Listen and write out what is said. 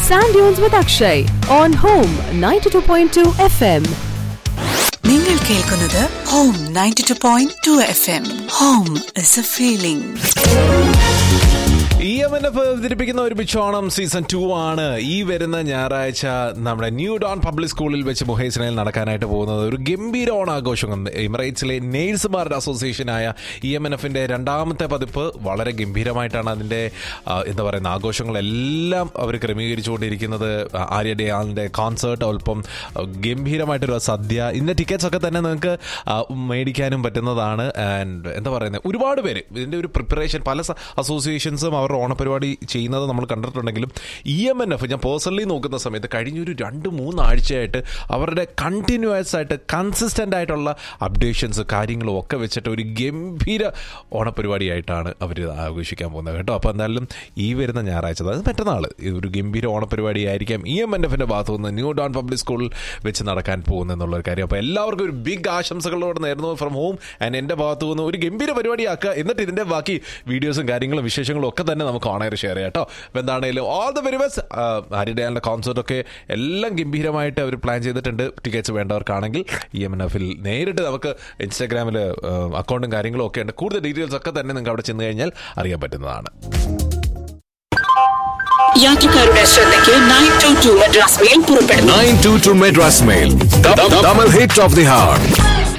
Sand Dunes with Akshay on Home 92.2 FM. നിങ്ങൾ കേൾക്കുന്നത് home ninety two point two F M home is a feeling E M N F അവതരിപ്പിക്കുന്ന ഒരു ബിച്ചോണം season two ആണ് ഈ വരുന്ന ഞായറാഴ്ച നമ്മുടെ ന്യൂ ഡോൺ പബ്ലിക് സ്കൂളിൽ വെച്ച് മുഹേസിനയിൽ നടക്കാനായിട്ട് പോകുന്നത് ഒരു ഗംഭീര ഓണാഘോഷം എമിറേറ്റ്സിലെ നേഴ്സുമാരുടെ അസോസിയേഷനായ ഇ എം എൻ എഫിന്റെ രണ്ടാമത്തെ പതിപ്പ് വളരെ ഗംഭീരമായിട്ടാണ് അതിന്റെ ആ, എന്താ പറയുന്ന ആഘോഷങ്ങളെല്ലാം അവർ ക്രമീകരിച്ചുകൊണ്ടിരിക്കുന്നത് ആര്യ ഡയാലിന്റെ കോൺസേർട്ട് ഒപ്പം ഗംഭീരമായിട്ടൊരു സദ്യ ഇതിന്റെ ടിക്കറ്റ്സ് ഒക്കെ തന്നെ നിങ്ങൾക്ക് ആ, മേടിക്കാനും പറ്റുന്നതാണ് ആൻഡ് എന്താ പറയുന്നത് ഒരുപാട് പേര് ഇതിന്റെ ഒരു പ്രിപ്പറേഷൻ പല അസോസിയേഷൻസും അവരുടെ ഓണപരിപാടി ചെയ്യുന്നത് നമ്മൾ കണ്ടിട്ടുണ്ടെങ്കിലും ഇ എം എൻ എഫ് ഞാൻ പേഴ്സണലി നോക്കുന്ന സമയത്ത് കഴിഞ്ഞൊരു രണ്ട് മൂന്ന് ആഴ്ചയായിട്ട് അവരുടെ കണ്ടിന്യൂസ് ആയിട്ട് കൺസിസ്റ്റന്റ് ആയിട്ടുള്ള അപ്ഡേഷൻസ് കാര്യങ്ങളും ഒക്കെ വെച്ചിട്ട് ഒരു ഗംഭീര ഓണപരിപാടിയായിട്ടാണ് അവർ ആഘോഷിക്കാൻ പോകുന്നത് കേട്ടോ അപ്പോൾ എന്തായാലും ഈ വരുന്ന ഞായറാഴ്ച അതായത് മറ്റന്നാൾ ഒരു ഗംഭീര ഓണപരിപാടി ആയിരിക്കാം ഇ എം എൻ എഫിന്റെ ഭാഗത്തു നിന്ന് ന്യൂ ഡോൺ പബ്ലിക് സ്കൂളിൽ വെച്ച് നടക്കാൻ പോകുന്നു എന്നുള്ളൊരു കാര്യം അപ്പോൾ എല്ലാവർക്കും ഒരു ബിഗ് ആശംസകളോട് നേരുന്നു ഫ്രം ഹോം ആൻഡ് എൻ്റെ ഭാഗത്തു നിന്ന് ഒരു ഗംഭീര പരിപാടിയാക്കുക എന്നിട്ട് ഇതിന്റെ ബാക്കി വീഡിയോസും കാര്യങ്ങളും വിശേഷങ്ങളും ഒക്കെ തന്നെ നമുക്ക് ഓണയർ ഷെയർ ചെയ്യാം കേട്ടോ അപ്പോൾ എന്താണെങ്കിലും ഓൾ ദ വെരി ബെസ്റ്റ് ഹരിഡയാലിൻ്റെ കോൺസേർട്ട് ഒക്കെ എല്ലാം ഗംഭീരമായിട്ട് അവർ പ്ലാൻ ചെയ്തിട്ടുണ്ട് ടിക്കറ്റ്സ് വേണ്ടവർക്കാണെങ്കിൽ ഇ എം എൻ എഫിൽ നേരിട്ട് നമുക്ക് ഇൻസ്റ്റാഗ്രാമിൽ അക്കൗണ്ടും കാര്യങ്ങളും ഒക്കെ ഉണ്ട് കൂടുതൽ ഡീറ്റെയിൽസ് ഒക്കെ തന്നെ നിങ്ങൾക്ക് അവിടെ ചെന്ന് കഴിഞ്ഞാൽ അറിയാൻ പറ്റുന്നതാണ് യാത്രക്കാരുടെ ശ്രദ്ധയ്ക്ക് nine two two Madras mail പുറപ്പെടുന്നു 922 Madras Mail. The, the, double hit of the heart.